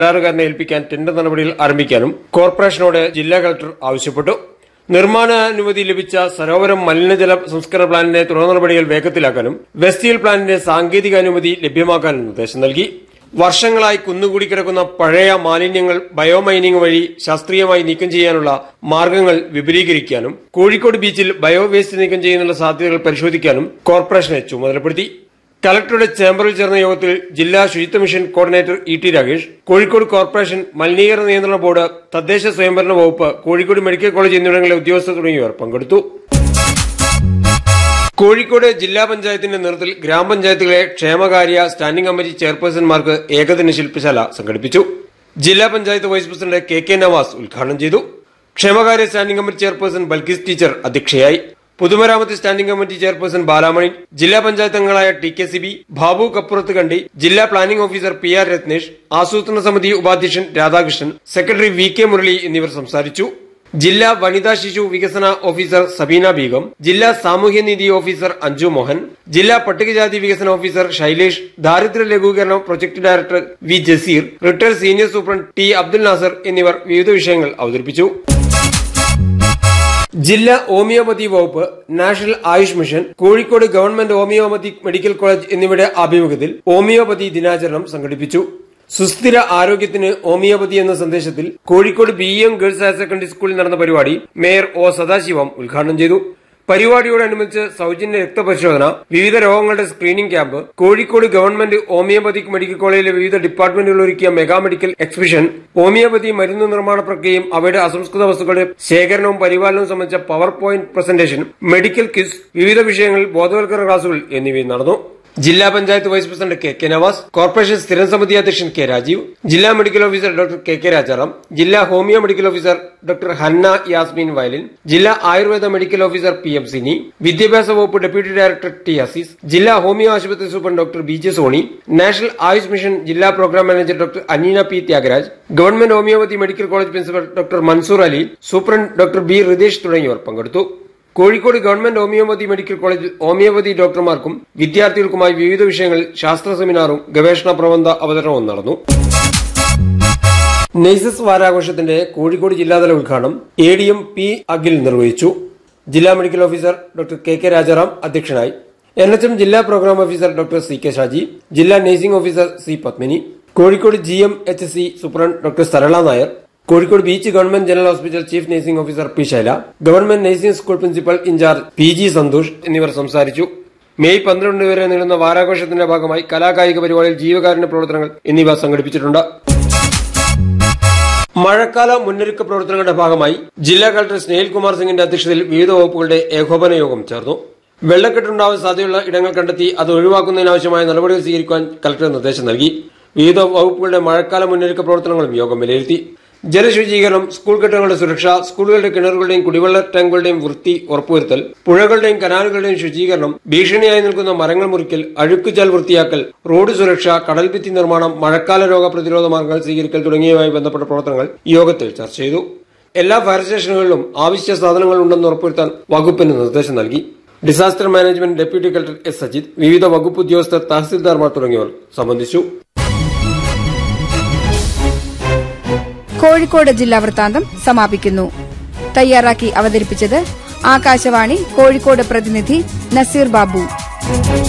കരാറുകാരനെ ഏൽപ്പിക്കാൻ ടെൻഡർ നടപടികൾ ആരംഭിക്കാനും കോർപ്പറേഷനോട് ജില്ലാ കളക്ടർ ആവശ്യപ്പെട്ടു നിർമ്മാണാനുമതി ലഭിച്ച സരോവരം മലിനജല സംസ്കരണ പ്ലാന്റിന്റെ തുടർ നടപടികൾ വേഗത്തിലാക്കാനും വെസ്റ്റീൽ പ്ലാന്റിന്റെ സാങ്കേതിക അനുമതി ലഭ്യമാക്കാനും നിർദ്ദേശം നൽകി വർഷങ്ങളായി കുന്നുകൂടി കിടക്കുന്ന പഴയ മാലിന്യങ്ങൾ ബയോമൈനിംഗ് വഴി ശാസ്ത്രീയമായി നീക്കം ചെയ്യാനുള്ള മാർഗങ്ങൾ വിപുലീകരിക്കാനും കോഴിക്കോട് ബീച്ചിൽ ബയോ വേസ്റ്റ് നീക്കം ചെയ്യുന്നതിനുള്ള സാധ്യതകൾ പരിശോധിക്കാനും കോർപ്പറേഷനെ ചുമതലപ്പെടുത്തി കലക്ടറുടെ ചേംബറിൽ ചേർന്ന യോഗത്തിൽ ജില്ലാ ശുചിത്വ mission coordinator E T Ragesh Kozhikode corporation മലിനീകരണ നിയന്ത്രണ ബോർഡ് തദ്ദേശ സ്വയംഭരണ വകുപ്പ് കോഴിക്കോട് മെഡിക്കൽ കോളേജ് എന്നിവിടങ്ങളിലെ ഉദ്യോഗസ്ഥർ തുടങ്ങിയവർ പങ്കെടുത്തു കോഴിക്കോട് ജില്ലാ പഞ്ചായത്തിന്റെ നേതൃത്വത്തിൽ ഗ്രാമപഞ്ചായത്തുകളെ ക്ഷേമകാര്യ സ്റ്റാൻഡിംഗ് കമ്മിറ്റി ചെയർപേഴ്സൺമാർക്ക് ഏകദിന ശില്പശാല സംഘടിപ്പിച്ചു ജില്ലാ panchayat vice president K K Navas ഉദ്ഘാടനം ചെയ്തു ക്ഷേമകാര്യ standing committee chairperson Balkis teacher അധ്യക്ഷയായി പൊതുമരാമത്ത് സ്റ്റാൻഡിംഗ് കമ്മിറ്റി ചെയർപേഴ്സൺ ബാലാമണി ജില്ലാ പഞ്ചായത്ത് അംഗങ്ങളായ T K C B Babu Kappurath Kandi ജില്ലാ planning officer P R Ratnesh ആസൂത്രണ സമിതി ഉപാധ്യക്ഷൻ Radhakrishnan secretary V K Murali എന്നിവർ സംസാരിച്ചു ജില്ലാ വനിതാ ശിശു വികസന ഓഫീസർ സബീന ബീഗം ജില്ലാ സാമൂഹ്യനീതി ഓഫീസർ അഞ്ജു മോഹൻ ജില്ലാ പട്ടികജാതി വികസന ഓഫീസർ ശൈലേഷ് ദാരിദ്ര്യ ലഘൂകരണ project director V Jaseer retired senior superintendent T Abdul Nasser എന്നിവർ വിവിധ വിഷയങ്ങൾ അവതരിപ്പിച്ചു ജില്ലാ ഹോമിയോപ്പതി വകുപ്പ് National Ayush Mission Kozhikode government homoeopathy medical college എന്നിവയുടെ ആഭിമുഖ്യത്തിൽ ഹോമിയോപ്പതി ദിനാചരണം സംഘടിപ്പിച്ചു സുസ്ഥിര ആരോഗ്യത്തിന് ഹോമിയോപ്പതി എന്ന സന്ദേശത്തിൽ Kozhikode B M girls higher secondary സ്കൂളിൽ നടന്ന പരിപാടി മേയർ ഒ സദാശിവം ഉദ്ഘാടനം ചെയ്തു പരിപാടിയോടനുബന്ധിച്ച് സൗജന്യ രക്തപരിശോധന വിവിധ രോഗങ്ങളുടെ screening camp Kozhikode government homoeopathic medical കോളേജിലെ വിവിധ ഡിപ്പാർട്ട്മെന്റുകൾ ഒരുക്കിയ മെഗാ മെഡിക്കൽ എക്സിബിഷൻ ഹോമിയോപ്പതി മരുന്ന് നിർമ്മാണ പ്രക്രിയയും അവയുടെ അസംസ്കൃത വസ്തുക്കളുടെ ശേഖരണവും പരിപാലനവും സംബന്ധിച്ച പവർ പോയിന്റ് പ്രസന്റേഷൻ മെഡിക്കൽ കിസ് വിവിധ വിഷയങ്ങളിൽ ബോധവൽക്കരണ ക്ലാസുകൾ എന്നിവയും നടന്നു ജില്ലാ panchayat vice president K K Navas corporation സ്ഥിരം സമിതി അധ്യക്ഷൻ കെ രാജീവ് ജില്ലാ medical officer doctor K K Rajaram ജില്ലാ homoeo medical officer doctor Hanna Yasmeen വയലിൻ ജില്ലാ Ayurveda medical officer P M Sini വിദ്യാഭ്യാസ വകുപ്പ് ഡെപ്യൂട്ടി ഡയറക്ടർ ടി അസീസ് ജില്ലാ ഹോമിയോ ആശുപത്രി superintendent doctor B J Soni National Ayush Mission ജില്ലാ programme manager doctor Aneena P Thyagaraj government homoeopathy medical college principal doctor Mansoor Ali superintendent doctor B Ritesh തുടങ്ങിയവർ പങ്കെടുത്തു Kozhikode government homoeopathy medical college homoeopathy ഡോക്ടർമാർക്കും വിദ്യാർത്ഥികൾക്കുമായി വിവിധ വിഷയങ്ങളിൽ ശാസ്ത്ര സെമിനാറും ഗവേഷണ പ്രബന്ധ അവതരണവും നടന്നു നെയ്സസ് വാരാഘോഷത്തിന്റെ കോഴിക്കോട് ജില്ലാതല ഉദ്ഘാടനം A D M P Akhil നിർവഹിച്ചു ജില്ലാ medical officer doctor K K Rajaram അധ്യക്ഷനായി എൻ എച്ച് എം ജില്ലാ programme officer doctor C K Shaji ജില്ലാ nursing officer C Padmini Kozhikode G M H C superintendent doctor Sarala Nair Kozhikode beach government general hospital chief nursing officer P Shaila government nursing school principal in charge P G Santhosh എന്നിവർ സംസാരിച്ചു May പന്ത്രണ്ട് വരെ നീളുന്ന വാരാഘോഷത്തിന്റെ ഭാഗമായി കലാകായിക പരിപാടിയിൽ ജീവകാരുണ്യ പ്രവർത്തനങ്ങൾ എന്നിവ സംഘടിപ്പിച്ചിട്ടുണ്ട് മഴക്കാല മുന്നൊരുക്ക പ്രവർത്തനങ്ങളുടെ ഭാഗമായി ജില്ലാ കളക്ടർ സ്നേഹിൽ കുമാർ സിംഗിന്റെ അധ്യക്ഷതയിൽ വിവിധ വകുപ്പുകളുടെ ഏകോപന യോഗം ചേർന്നു വെള്ളക്കെട്ടുണ്ടാവാൻ സാധ്യതയുള്ള ഇടങ്ങൾ കണ്ടെത്തി അത് ഒഴിവാക്കുന്നതിനാവശ്യമായ നടപടികൾ സ്വീകരിക്കാൻ കളക്ടർ നിർദ്ദേശം നൽകി വിവിധ വകുപ്പുകളുടെ മഴക്കാല മുന്നൊരുക്ക പ്രവർത്തനങ്ങളും യോഗം വിലയിരുത്തി ജലശുചീകരണം സ്കൂൾ കെട്ടിടങ്ങളുടെ സുരക്ഷ സ്കൂളുകളുടെ കിണറുകളുടെയും കുടിവെള്ള ടാങ്കുകളുടെയും വൃത്തി ഉറപ്പുവരുത്തൽ പുഴകളുടെയും കനാലുകളുടെയും ശുചീകരണം ഭീഷണിയായി നിൽക്കുന്ന മരങ്ങൾ മുറിക്കൽ അഴുക്കുചാൽ വൃത്തിയാക്കൽ റോഡ് സുരക്ഷ കടൽഭിത്തി നിർമ്മാണം മഴക്കാല രോഗ പ്രതിരോധ മാർഗങ്ങൾ സ്വീകരിക്കൽ തുടങ്ങിയവയുമായി ബന്ധപ്പെട്ട പ്രവർത്തനങ്ങൾ യോഗത്തിൽ ചർച്ച ചെയ്തു എല്ലാ ഫയർ സ്റ്റേഷനുകളിലും ആവശ്യ സാധനങ്ങൾ ഉണ്ടെന്ന് ഉറപ്പുവരുത്താൻ വകുപ്പിന് നിർദ്ദേശം നൽകി disaster management deputy collector S Sajith വിവിധ വകുപ്പ് ഉദ്യോഗസ്ഥർ തഹസിൽദാർമാർ തുടങ്ങിയവർ സംബന്ധിച്ചു കോഴിക്കോട് ജില്ലാ വൃത്താന്തം സമാപിക്കുന്നു തയ്യാറാക്കി അവതരിപ്പിച്ചത് ആകാശവാണി കോഴിക്കോട് പ്രതിനിധി നസീർ ബാബു